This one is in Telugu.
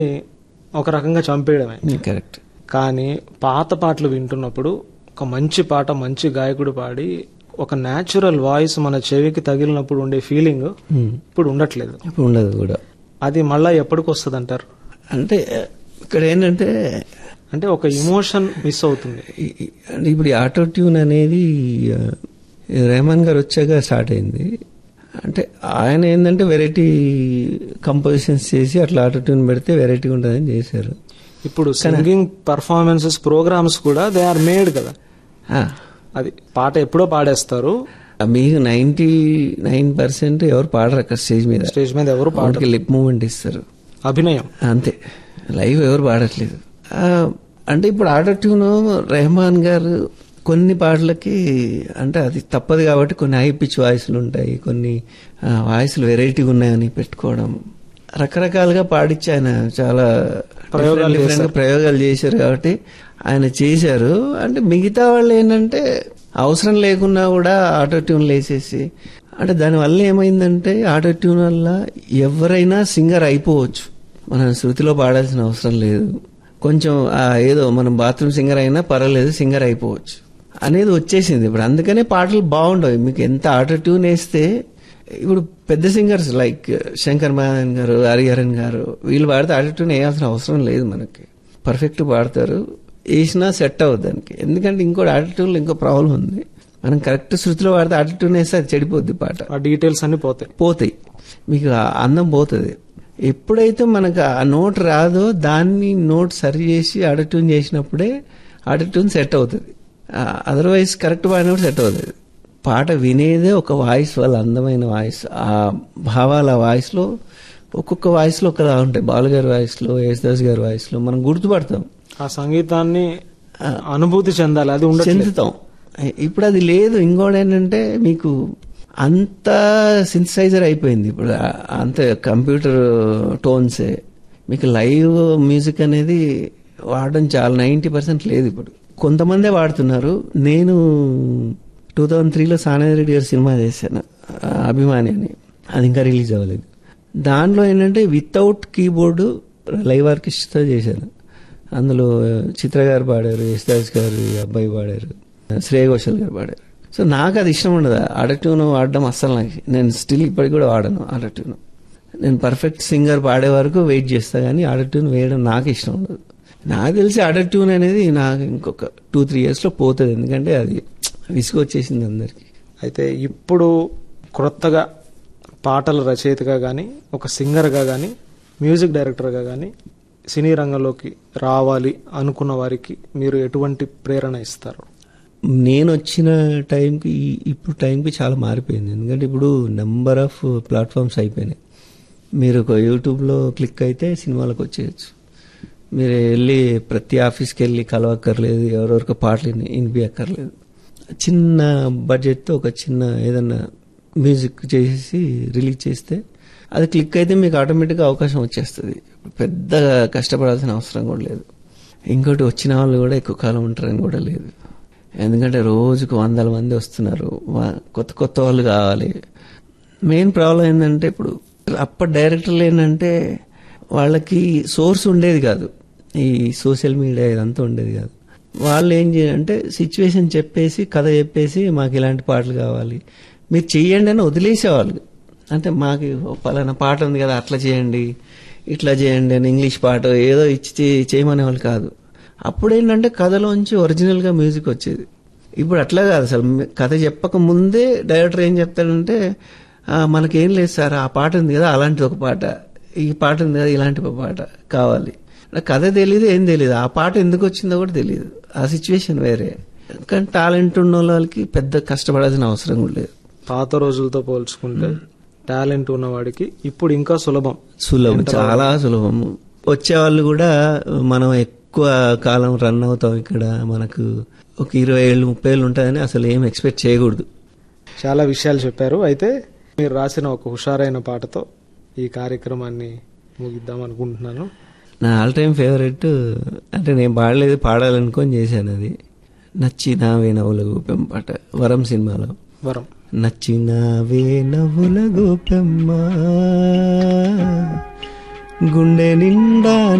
ఒక రకంగా చంపేయడమే కరెక్ట్ కానీ పాత పాటలు వింటున్నప్పుడు ఒక మంచి పాట మంచి గాయకుడు పాడి ఒక న్యాచురల్ వాయిస్ మన చెవికి తగిలినప్పుడు ఉండే ఫీలింగ్ ఇప్పుడు ఉండట్లేదు ఇప్పుడు ఉండదు కూడా అది మళ్ళా ఎప్పటికి వస్తుంది అంటారు అంటే ఇక్కడ ఏంటంటే అంటే ఒక ఇమోషన్ మిస్ అవుతుంది ఈ- ఈ- అంటే ఇప్పుడు ఈ ఆటో ట్యూన్ అనేది ఆ, ఈ రెహమాన్ గారు వచ్చాక స్టార్ట్ అయింది అంటే ఆయన ఏంటంటే వెరైటీ కంపోజిషన్స్ చేసి అట్లా ఆటో ట్యూన్ పెడితే వెరైటీ ఉంటుందని చేశారు ఇప్పుడు సింగింగ్ పర్ఫార్మెన్సెస్ ప్రోగ్రామ్స్ కూడా దే ఆర్ మేడ్ కదా ఆ, అది పాట ఎప్పుడో పాడేస్తారు మీకు నైన్టీ నైన్ పర్సెంట్ ఎవరు పాడరు అక్కడ స్టేజ్ మీద స్టేజ్ మీద ఎవరు పాడరు పాటకి లిప్ మూమెంట్ ఇస్తారు అభినయం అంతే లైవ్ ఎవరు పాడట్లేదు ఆ, అంటే ఇప్పుడు ఆటో ట్యూన్ రెహమాన్ గారు కొన్ని పాటలకి అంటే అది తప్పదు కాబట్టి కొన్ని హై పిచ్ వాయిస్లు ఉంటాయి కొన్ని ఆ, వాయిస్లు వెరైటీగా ఉన్నాయని పెట్టుకోవడం రకరకాలుగా పాడించి ఆయన చాలా ప్రయోగాలు different- different గా ప్రయోగాలు చేశారు కాబట్టి ఆయన చేశారు అంటే మిగతా వాళ్ళు ఏంటంటే అవసరం లేకున్నా కూడా ఆటో ట్యూన్లు వేసేసి అంటే దానివల్ల ఏమైందంటే ఆటో ట్యూన్ వల్ల ఎవరైనా సింగర్ అయిపోవచ్చు మనం శృతిలో పాడాల్సిన అవసరం లేదు కొంచెం ఆ ఏదో మనం బాత్రూమ్ సింగర్ అయినా పర్వాలేదు సింగర్ అయిపోవచ్చు అనేది వచ్చేసింది ఇప్పుడు అందుకనే పాటలు బాగుండవు మీకు ఎంత ఆటో ట్యూన్ వేస్తే ఇప్పుడు పెద్ద సింగర్స్ లైక్ శంకర్ మహాదన్ గారు హరిహరన్ గారు వీళ్ళు పాడితే ఆటో ట్యూన్ వేయాల్సిన అవసరం లేదు మనకి పర్ఫెక్ట్ పాడతారు వేసినా సెట్ అవ్వదు దానికి ఎందుకంటే ఇంకోటి ఆటో ట్యూన్లో ఇంకో ప్రాబ్లం ఉంది మనం కరెక్ట్ శృతిలో పాడితే ఆటో ట్యూన్ వేస్తే అది చెడిపోద్ది పాట ఆ డీటెయిల్స్ అన్ని పోతాయి పోతాయి మీకు ఆ అందం పోతుంది ఎప్పుడైతే మనకు ఆ నోట్ రాదో దాన్ని నోట్ సరి చేసి ఆటోట్యూన్ చేసినప్పుడే ఆటోట్యూన్ సెట్ అవుతుంది అదర్వైజ్ కరెక్ట్ పాడినప్పుడు సెట్ అవుతుంది పాట వినేదే ఒక వాయిస్ వాళ్ళ అందమైన వాయిస్ ఆ భావాల వాయిస్లో ఒక్కొక్క వాయిస్లో ఒకలా ఉంటాయి బాలుగారి వాయిస్లో యేసుదాస్ గారి వాయిస్లో మనం గుర్తుపడతాం ఆ సంగీతాన్ని అనుభూతి చెందాలి అది ఉండదు చెందుతాం ఇప్పుడు అది లేదు ఇంకోటి ఏంటంటే మీకు అంత సింథసైజర్ అయిపోయింది ఇప్పుడు ఆ- అంత కంప్యూటర్ టోన్సే మీకు లైవ్ మ్యూజిక్ అనేది వాడడం చాలా నైంటీ పర్సెంట్ లేదు ఇప్పుడు కొంతమందే వాడుతున్నారు నేను టూ థౌజండ్ త్రీలో సానారెడ్డి గారి సినిమా చేశాను ఆ, అభిమాని అని అది ఇంకా రిలీజ్ అవ్వలేదు దాంట్లో ఏంటంటే వితౌట్ కీబోర్డు లైవ్ ఆర్కెస్ట్రా చేశాను అందులో చిత్ర గారు పాడారు యశ్దాస్ గారు ఈ అబ్బాయి పాడారు శ్రేయ ఘోషల్ గారు పాడారు సో నాకు అది ఇష్టం ఉండదు ఆటోట్యూన్ వాడడం అస్సలు నాకు నేను స్టిల్ ఇప్పటికి కూడా వాడను ఆటోట్యూన్ నేను పర్ఫెక్ట్ సింగర్ పాడే వరకు వెయిట్ చేస్తా కానీ ఆటోట్యూన్ వేయడం నాకు ఇష్టం ఉండదు నాకు తెలిసి ఆటోట్యూన్ అనేది నాకు ఇంకొక టూ త్రీ ఇయర్స్లో పోతుంది ఎందుకంటే అది విసుగు వచ్చేసింది అందరికి అయితే ఇప్పుడు క్రొత్తగా పాటల రచయితగా కానీ ఒక సింగర్గా కానీ మ్యూజిక్ డైరెక్టర్గా కానీ సినీ రంగంలోకి రావాలి అనుకున్న వారికి మీరు ఎటువంటి ప్రేరణ ఇస్తారు నేను వచ్చిన టైంకి ఈ- ఇప్పుడు టైంకి చాలా మారిపోయింది ఎందుకంటే ఇప్పుడు నెంబర్ ఆఫ్ ప్లాట్ఫామ్స్ అయిపోయినాయి మీరు ఒక యూట్యూబ్లో క్లిక్ అయితే సినిమాలకు వచ్చేయచ్చు మీరు వెళ్ళి ప్రతి ఆఫీస్కి వెళ్ళి కలవక్కర్లేదు ఎవరెవరికి పాటలు విని- వినిపించక్కర్లేదు చిన్న బడ్జెట్తో ఒక చిన్న ఏదన్నా మ్యూజిక్ చేసి రిలీజ్ చేస్తే అది క్లిక్ అయితే మీకు ఆటోమేటిక్గా అవకాశం వచ్చేస్తుంది పెద్ద కష్టపడాల్సిన అవసరం కూడా లేదు ఇంకోటి వచ్చిన వాళ్ళు కూడా ఎక్కువ కాలం ఉంటారని కూడా లేదు ఎందుకంటే రోజుకు వందల మంది వస్తున్నారు వా- కొత్త కొత్త వాళ్ళు కావాలి మెయిన్ ప్రాబ్లం ఏంటంటే ఇప్పుడు అప్పటి డైరెక్టర్లు ఏంటంటే వాళ్ళకి సోర్స్ ఉండేది కాదు ఈ సోషల్ మీడియా ఇదంతా ఉండేది కాదు వాళ్ళు ఏం చేయాలంటే సిచ్యువేషన్ చెప్పేసి కథ చెప్పేసి మాకు ఇలాంటి పాటలు కావాలి మీరు చెయ్యండి అని వదిలేసేవాళ్ళు అంటే మాకు ఓ పలానా పాట ఉంది కదా అట్లా చేయండి ఇట్లా చేయండి అని ఇంగ్లీష్ పాట ఏదో ఇచ్చి చే- చేయమనే వాళ్ళు కాదు అప్పుడు ఏంటంటే కథలోంచి ఒరిజినల్గా మ్యూజిక్ వచ్చేది ఇప్పుడు అట్లా కాదు అసలు మి- కథ చెప్పక ముందే డైరెక్టర్ ఏం చెప్తాడంటే "ఆ, మనకేం లేదు సార్ ఆ పాట ఉంది కదా అలాంటి ఒక పాట ఈ పాట ఉంది కదా ఇలాంటి ఒక పాట కావాలి నాకు కథ తెలియదు ఏం తెలియదు ఆ పాట ఎందుకు వచ్చిందో కూడా తెలియదు ఆ సిచ్యువేషన్ వేరే కానీ టాలెంట్ ఉన్న వాళ్ళకి పెద్ద కష్టపడాల్సిన అవసరం కూడా లేదు పాత రోజులతో పోల్చుకుంటే టాలెంట్ ఉన్నవాడికి ఇప్పుడు ఇంకా సులభం సులభం చాలా సులభం వచ్చే వాళ్ళు కూడా మనం ఎక్కువ కాలం రన్ అవుతాం ఇక్కడ మనకు ఒక ఇరవై ఏళ్ళు ముప్పై ఏళ్ళు ఉంటుందని అసలు ఏం ఎక్స్పెక్ట్ చేయకూడదు చాలా విషయాలు చెప్పారు అయితే మీరు రాసిన ఒక హుషారైన పాటతో ఈ కార్యక్రమాన్ని ముగిద్దాం అనుకుంటున్నాను నా ఆల్ టైమ్ ఫేవరెట్ అంటే నేను పాడలేదు పాడాలనుకొని చేశాను అది నచ్చినావే నవ్వుల గోపెం పాట వరం సినిమాలో వరం నచ్చినావే నవ్వుల గోపెమ్మ గుండె నిండా